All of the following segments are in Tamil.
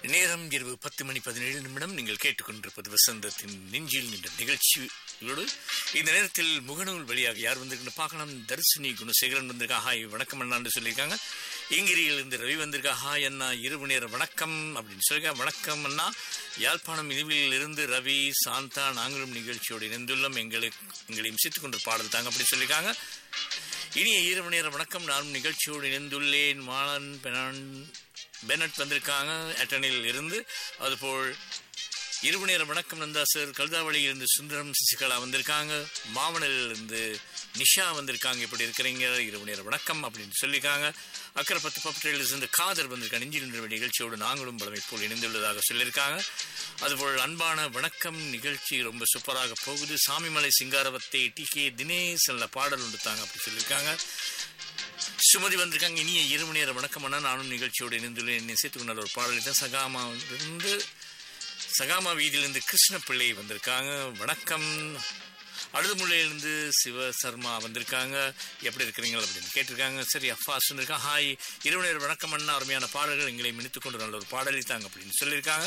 நேரம் இரவு பத்து மணி பதினேழு நிமிடம் நீங்கள் கேட்டுக்கொண்டிருப்பது வசந்தத்தின் நெஞ்சில் என்ற நிகழ்ச்சியோடு இந்த நேரத்தில் முகநூல் வழியாக யார் வந்திருக்குன்னு பார்க்கலாம் தர்சினி குணசேகரன் வந்திருக்கா ஹாய் வணக்கம் அண்ணான்னு சொல்லியிருக்காங்க இங்கிரியிலிருந்து ரவி வந்திருக்கா ஹாய் அண்ணா இரவு நேர வணக்கம் அப்படின்னு சொல்லியிருக்கா வணக்கம் அண்ணா யாழ்ப்பாணம் இனிவில் இருந்து ரவி சாந்தா நாங்களும் நிகழ்ச்சியோடு இணைந்துள்ளோம் எங்களை எங்களையும் சித்துக் கொண்டு பாடல் தாங்க அப்படி சொல்லியிருக்காங்க இனிய இரவு நேர வணக்கம் நானும் நிகழ்ச்சியோடு இணைந்துள்ளேன் மாலன் பெனான் பெனட் வந்திருக்காங்க அட்டனில் இருந்து அதுபோல் இரவு நேர வணக்கம் நந்தாசர் கல்தாவளியில் இருந்து சுந்தரம் சசிகலா வந்திருக்காங்க மாவனில் இருந்து நிஷா வந்திருக்காங்க எப்படி இருக்கிறீங்க இரவு நேர வணக்கம் அப்படின்னு சொல்லியிருக்காங்க அக்கறை பத்து பப்பட்டையில் இருந்து காதர் வந்திருக்காங்க நெஞ்சில் நின்ற நிகழ்ச்சியோடு நாங்களும் பலமை போல் இணைந்துள்ளதாக சொல்லியிருக்காங்க அதுபோல் அன்பான வணக்கம் நிகழ்ச்சி ரொம்ப சூப்பராக போகுது சாமிமலை சிங்காரவத்தை டி கே தினேஷ் நல்ல பாடல் உண்டுத்தாங்க அப்படி சொல்லியிருக்காங்க சுமதி வந்திருக்காங்க இனிய இரவு நேர வணக்கம் அண்ணா நானும் நிகழ்ச்சியோடு இணைந்துள்ளேன் என்னை சேர்த்துக் கொண்டால் ஒரு பாடல் தான் சகாமாவிலிருந்து சகாமா வீதியிலிருந்து கிருஷ்ண பிள்ளை வந்திருக்காங்க வணக்கம் அழுதுமுல்லையிலிருந்து சிவ சர்மா வந்திருக்காங்க எப்படி இருக்கிறீங்க அப்படின்னு கேட்டிருக்காங்க சரி அஃபாஸ் வந்திருக்காங்க ஹாய் இரவு நேர வணக்கம் அண்ணா அருமையான பாடல்கள் எங்களை மினித்துக் கொண்டு நல்ல ஒரு பாடலை தாங்க அப்படின்னு சொல்லியிருக்காங்க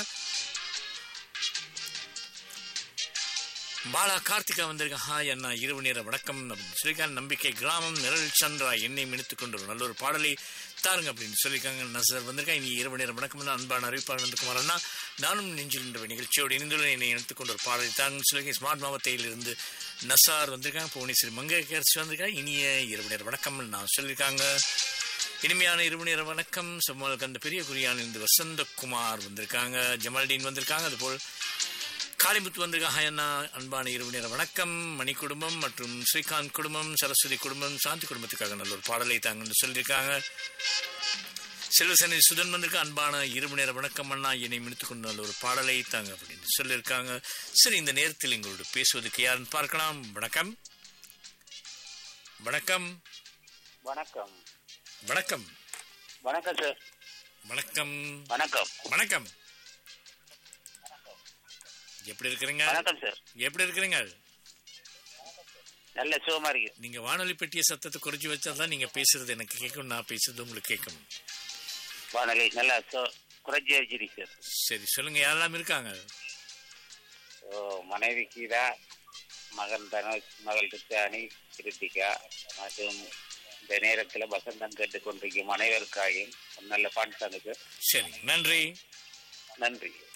பாலா கார்த்திகா வந்திருக்க ஹாய் அண்ணா இரவு நேர வணக்கம் அப்படின்னு சொல்லியிருக்காங்க நம்பிக்கை கிராமம் நிரல் சந்திரா என்னை மினித்துக் கொண்டு ஒரு நல்ல ஒரு பாடலை தாருங்க அப்படின்னு சொல்லியிருக்காங்க நசர் வந்திருக்கா இனி இரவு நேர வணக்கம் அண்ணா அன்பான அறிவிப்பாளர் நந்தகுமார் அண்ணா நானும் நெஞ்சில் என்ற நிகழ்ச்சியோடு இணைந்துள்ள என்னை இணைத்துக் கொண்டு ஒரு பாடலை தாருங்கன்னு சொல்லி ஸ்மார்ட் மாவட்டத்தில் இருந்து நசார் வந்திருக்காங்க புவனேஸ்வரி மங்கையரசி வந்திருக்காங்க இனிய இரவு நேர வணக்கம் நான் சொல்லியிருக்காங்க இனிமையான இரவு நேர வணக்கம் செம்மல் கந்த பெரிய குறியானிலிருந்து வசந்தகுமார் வந்திருக்காங்க ஜமால்டீன் வந்திருக்காங்க அதுபோல் காளிமுத்து வந்திருக்காங்க அண்ணா அன்பான இரவு நேர வணக்கம் மணி குடும்பம் மற்றும் ஸ்ரீகாந்த் குடும்பம் சரஸ்வதி குடும்பம் சாந்தி குடும்பத்துக்காக நல்ல ஒரு பாடலை தாங்கன்னு சொல்லியிருக்காங்க செல்வசனி சுதன் வந்திருக்க அன்பான இரவு நேர வணக்கம் அண்ணா என்னை மினித்துக் கொண்டு நல்ல ஒரு பாடலை தாங்க அப்படின்னு சொல்லியிருக்காங்க சரி இந்த நேரத்தில் எங்களோட பேசுவதற்கு யாருன்னு பார்க்கலாம் வணக்கம் வணக்கம் வணக்கம் வணக்கம் வணக்கம் சார் வணக்கம் வணக்கம் வணக்கம் எப்படி இருக்கிறீங்க வணக்கம் சார் எப்படி இருக்கிறீங்க நல்ல சுகமா இருக்கு நீங்க வானொலி பெட்டிய சத்தத்தை குறைச்சி வச்சாதான் நீங்க பேசுறது எனக்கு கேட்கும் நான் பேசுறது உங்களுக்கு கேட்கும் வானொலி நல்லா சு- குறைஞ்சி வச்சிருக்கு சார் சரி சொல்லுங்க யாரெல்லாம் இருக்காங்க ஓ மனைவி கீதா மகன் தனுஷ் மகள் ரித்தானி கிருத்திகா மற்றும் இந்த நேரத்தில் வசந்தம் கேட்டுக்கொண்டிருக்கும் அனைவருக்காகவும் ஒரு நல்ல பாட்டு தந்துக்கு சரி நன்றி நன்றி